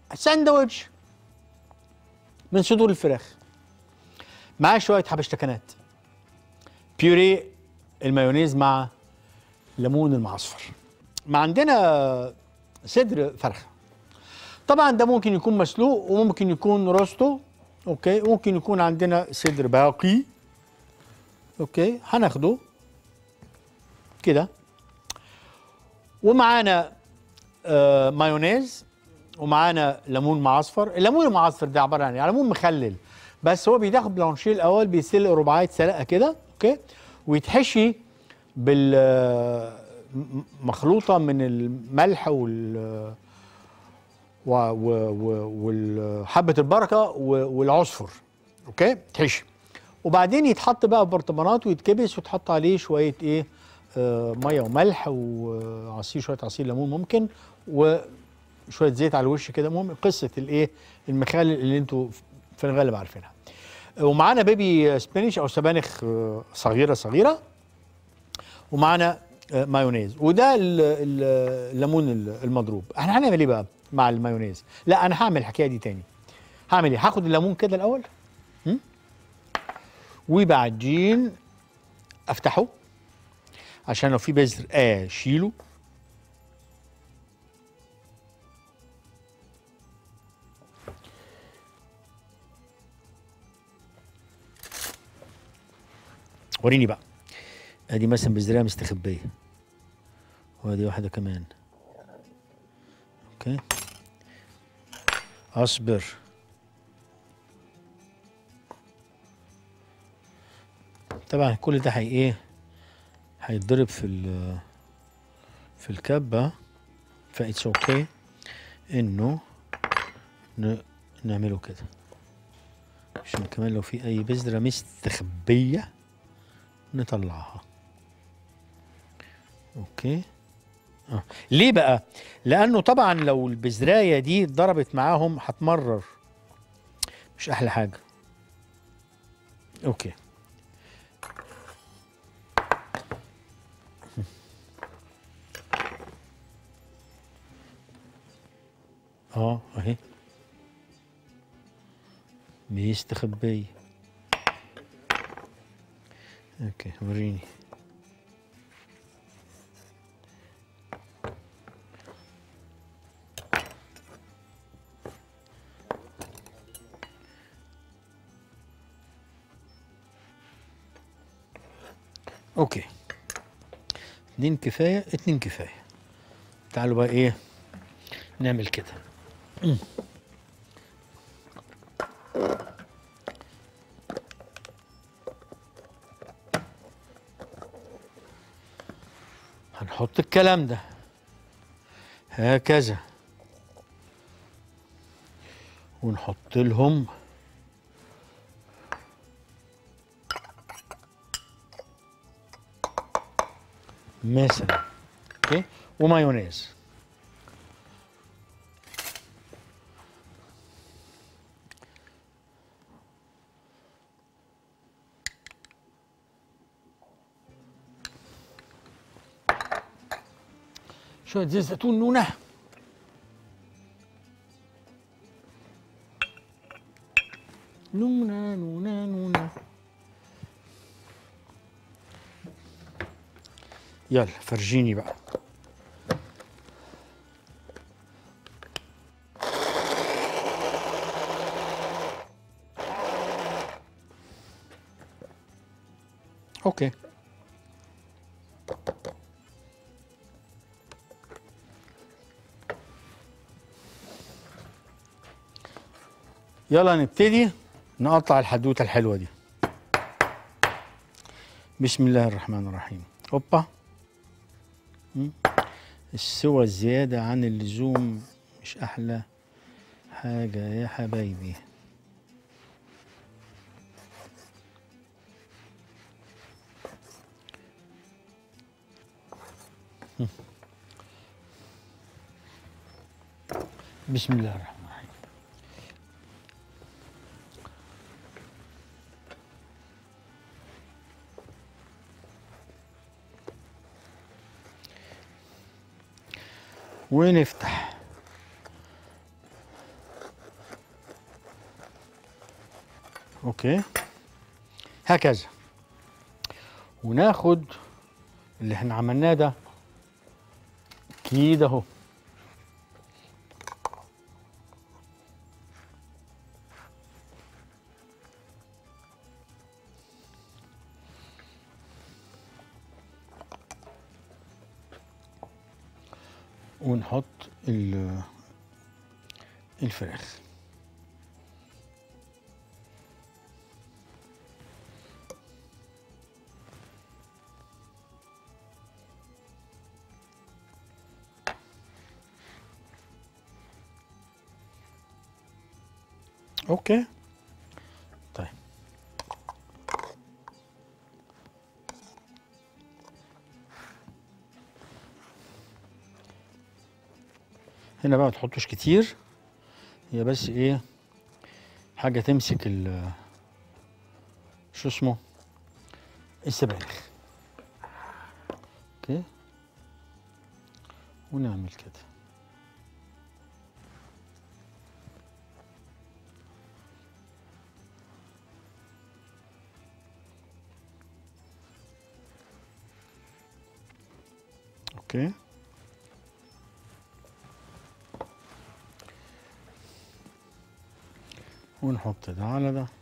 ساندوتش من صدور الفراخ معاه شويه حبشتكنات بيوري المايونيز مع ليمون المعصفر ما عندنا صدر فرخه طبعا ده ممكن يكون مسلوق وممكن يكون روستو اوكي ممكن يكون عندنا صدر باقي اوكي هناخده كده ومعانا آه مايونيز ومعانا ليمون معصفر الليمون المعصفر ده عباره عن يعني ليمون مخلل بس هو بيتاخد بلانشيه الاول بيسلق رباعيه سلقه كده اوكي ويتحشي بال آه، م- مخلوطه من الملح وال و- و- و- وحبه البركه و- والعصفر اوكي تحشي وبعدين يتحط بقى في برطمانات ويتكبس وتحط عليه شويه ايه آه ميه وملح وعصير شويه عصير ليمون ممكن وشويه زيت على الوش كده المهم قصه الايه المخلل اللي انتوا في الغالب عارفينها ومعانا بيبي سبينش او سبانخ آه، صغيره صغيره ومعانا آه، مايونيز وده ال- ال- الليمون ال- المضروب احنا هنعمل ايه بقى مع المايونيز لا انا هعمل الحكايه دي تاني هعمل ايه هاخد الليمون كده الاول م? وبعدين افتحه عشان لو في بذر اشيله وريني بقى ادي مثلا بذريه مستخبيه وادي واحده كمان اوكي اصبر طبعا كل ده هي ايه هيتضرب في ال في الكبه فايتس اوكي انه ن- نعمله كده عشان كمان لو في اي بذره مستخبيه نطلعها اوكي اه ليه بقى لانه طبعا لو البذرايه دي ضربت معاهم هتمرر مش احلى حاجه اوكي اه اهي مستخبيه اوكي وريني اوكي اتنين كفايه اتنين كفايه تعالوا بقى ايه نعمل كده مم. هنحط الكلام ده هكذا ونحط لهم مثلا اوكي ومايونيز شوية زيت زيتون نونة نونة نونة نونة يلا فرجيني بقى اوكي يلا نبتدي نقطع الحدوته الحلوه دي بسم الله الرحمن الرحيم اوبا مم. السوى الزياده عن اللزوم مش احلى حاجه يا حبايبي مم. بسم الله الرحمن الرحيم ونفتح اوكي هكذا وناخد اللي احنا عملناه ده كده اهو ونحط ال- الفراخ اوكي طيب هنا بقى ما تحطوش كتير هي بس ايه حاجه تمسك ال شو اسمه السبانخ اوكي ونعمل كده اوكي ونحط ده على ده